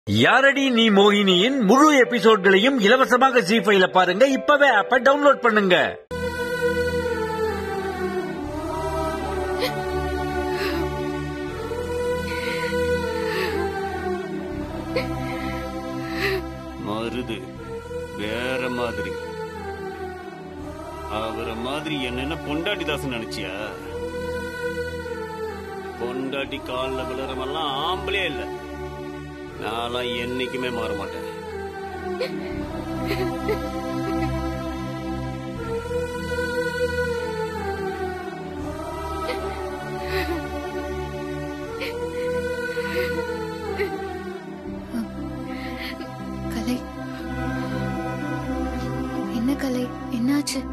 யாரடி நீ மோகினியின் முழு எபிசோட்களையும் இலவசமாக ஜி ஃபைல பாருங்க இப்பவே ஆப்ப டவுன்லோட் பண்ணுங்க மருது வேற மாதிரி அவர மாதிரி என்ன பொண்டாட்டி தாசன் நினைச்சியா பொண்டாட்டி காலில் விழுறமெல்லாம் ஆம்பளே இல்ல நான்லாம் என்னைக்குமே மாற மாட்டேன் கலை என்ன கலை என்னாச்சு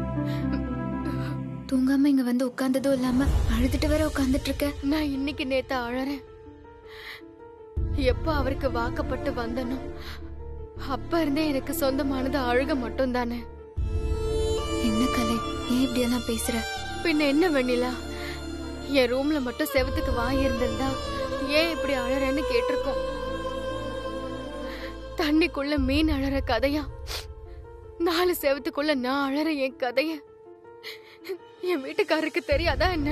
தூங்காம இங்க வந்து உட்கார்ந்ததும் இல்லாம அழுதுட்டு வேற உட்கார்ந்துட்டு இருக்க நான் இன்னைக்கு நேத்து அழறேன் எப்ப அவருக்கு வாக்கப்பட்டு வந்தனோ அப்ப இருந்தே எனக்கு சொந்தமானது அழுக மட்டும் தானே என்ன கலை ஏன் இப்படி எல்லாம் பேசுற பின்ன என்ன வெண்ணிலா என் ரூம்ல மட்டும் செவத்துக்கு வாய் இருந்திருந்தா ஏன் இப்படி அழறேன்னு கேட்டிருக்கோம் தண்ணிக்குள்ள மீன் அழற கதையா நாலு செவத்துக்குள்ள நான் அழற என் கதைய என் வீட்டுக்காரருக்கு தெரியாதா என்ன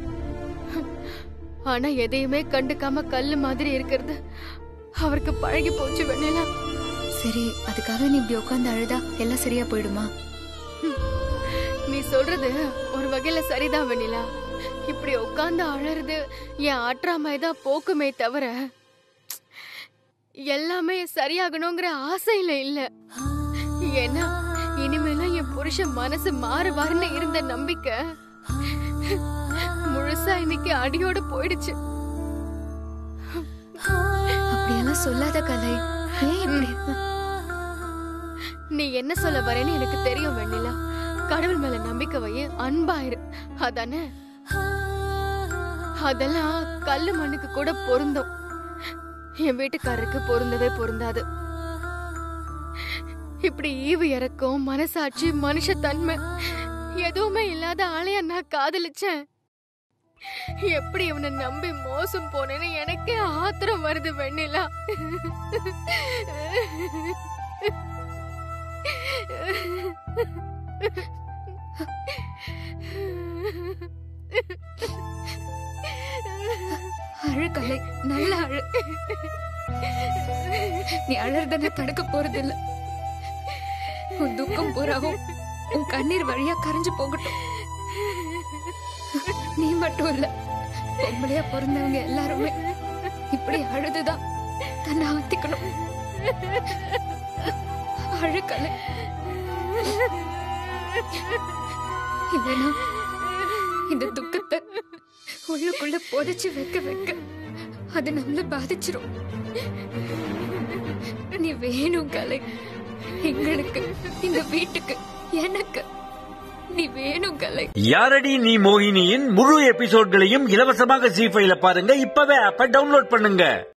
ஆனா எதையுமே கண்டுக்காம கல்லு மாதிரி இருக்கிறது அவருக்கு பழகி போச்சு வெண்ணிலா சரி அதுக்காக நீ இப்படி உட்கார்ந்து அழுதா எல்லாம் சரியா போயிடுமா நீ சொல்றது ஒரு வகையில சரிதான் வெண்ணிலா இப்படி உட்கார்ந்து அழறது என் ஆற்றாமைதான் போக்குமே தவிர எல்லாமே சரியாகணுங்கிற ஆசையில இல்ல ஏன்னா இனிமேலாம் என் புருஷன் மனசு மாறுவாருன்னு இருந்த நம்பிக்கை முழுசா இன்னைக்கு அடியோட போயிடுச்சு அப்படியெல்லாம் சொல்லாத கலை ஏன் இப்படி நீ என்ன சொல்ல வரேன்னு எனக்கு தெரியும் வெண்ணிலா கடவுள் மேல நம்பிக்கை வை அன்பாயிரு அதானே அதெல்லாம் கல்லு மண்ணுக்கு கூட பொருந்தும் என் வீட்டுக்காரருக்கு பொருந்தவே பொருந்தாது இப்படி ஈவு இறக்கம் மனசாட்சி மனுஷத்தன்மை எதுவுமே இல்லாத ஆளைய நான் காதலிச்சேன் எப்படி இவனை நம்பி மோசம் போனேன்னு எனக்கே ஆத்திரம் வருது வெண்ணிலா அழு கலை நல்ல அழு நீ அழறத நான் தடுக்க போறது இல்ல உன் துக்கம் பூராவும் உன் கண்ணீர் வழியா கரைஞ்சு போகட்டும் நீ மட்டும் இல்ல பொம்பளையா பிறந்தவங்க எல்லாருமே இப்படி அழுதுதான் தன்னை ஆத்திக்கணும் அழு கலை இல்லைன்னா இந்த துக்கத்தை உள்ளுக்குள்ள புதைச்சு வைக்க வைக்க அது நம்மள பாதிச்சிரும் நீ வேணும் கலை எங்களுக்கு இந்த வீட்டுக்கு எனக்கு நீ வேணும் கலை யாரடி நீ மோகினியின் முழு எபிசோட்களையும் இலவசமாக ஜி ஃபைல பாருங்க இப்பவே ஆப்ப டவுன்லோட் பண்ணுங்க